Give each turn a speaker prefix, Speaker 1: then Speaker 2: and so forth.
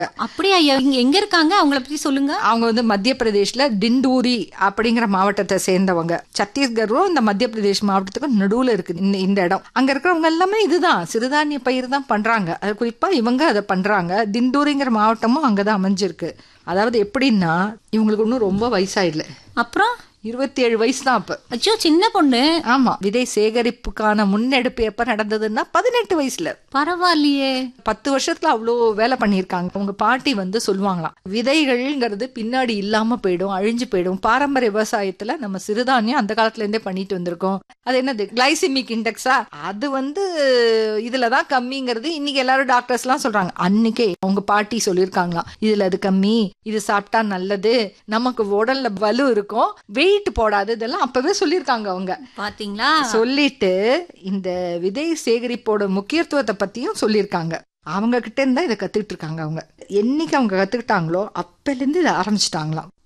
Speaker 1: அப்படியா எங்க எங்க இருக்காங்க அவங்கள பத்தி சொல்லுங்க
Speaker 2: அவங்க வந்து மத்திய பிரதேஷ்ல டிண்டூரி அப்படிங்கிற மாவட்டத்தை சேர்ந்தவங்க சத்தீஸ்கரும் இந்த மத்திய பிரதேஷ் மாவட்டத்துக்கும் நடுவுல இருக்கு இந்த இந்த இடம் அங்க இருக்கிறவங்க எல்லாமே இதுதான் சிறுதானிய பயிர் தான் பண்றாங்க அது குறிப்பா இவங்க அதை பண்றாங்க திண்டூரிங்கிற மாவட்டமும் அங்கதான் அமைஞ்சிருக்கு அதாவது எப்படின்னா இவங்களுக்கு இன்னும் ரொம்ப வயசாயிடல
Speaker 1: அப்புறம்
Speaker 2: இருபத்தி ஏழு வயசு தான் அப்ப
Speaker 1: அச்சோ சின்ன பொண்ணு
Speaker 2: ஆமா விதை சேகரிப்புக்கான முன்னெடுப்பு எப்ப நடந்ததுன்னா பதினெட்டு வயசுல
Speaker 1: பரவாயில்லையே
Speaker 2: பத்து வருஷத்துல அவ்வளோ வேலை பண்ணியிருக்காங்க உங்க பாட்டி வந்து சொல்லுவாங்களாம் விதைகள்ங்கிறது பின்னாடி இல்லாம போயிடும் அழிஞ்சு போயிடும் பாரம்பரிய விவசாயத்துல நம்ம சிறுதானியம் அந்த காலத்துல இருந்தே பண்ணிட்டு வந்திருக்கோம் அது என்னது கிளைசிமிக் இண்டெக்ஸா அது வந்து இதுலதான் கம்மிங்கிறது இன்னைக்கு எல்லாரும் டாக்டர்ஸ் எல்லாம் சொல்றாங்க அன்னைக்கே உங்க பாட்டி சொல்லியிருக்காங்களாம் இதுல அது கம்மி இது சாப்பிட்டா நல்லது நமக்கு உடல்ல வலு இருக்கும் வெயிட் போடாது இதெல்லாம் அப்பவே சொல்லியிருக்காங்க அவங்க
Speaker 1: பாத்தீங்களா
Speaker 2: சொல்லிட்டு இந்த விதை சேகரிப்போட முக்கியத்துவத்தை பத்தியும் சொல்லியிருக்காங்க அவங்க கிட்ட இருந்தா இதை கத்துக்கிட்டு இருக்காங்க அவங்க என்னைக்கு அவங்க கத்துக்கிட்டாங்களோ அப்பல இருந்து இதை ஆரம்பிச்சிட்டாங்களாம்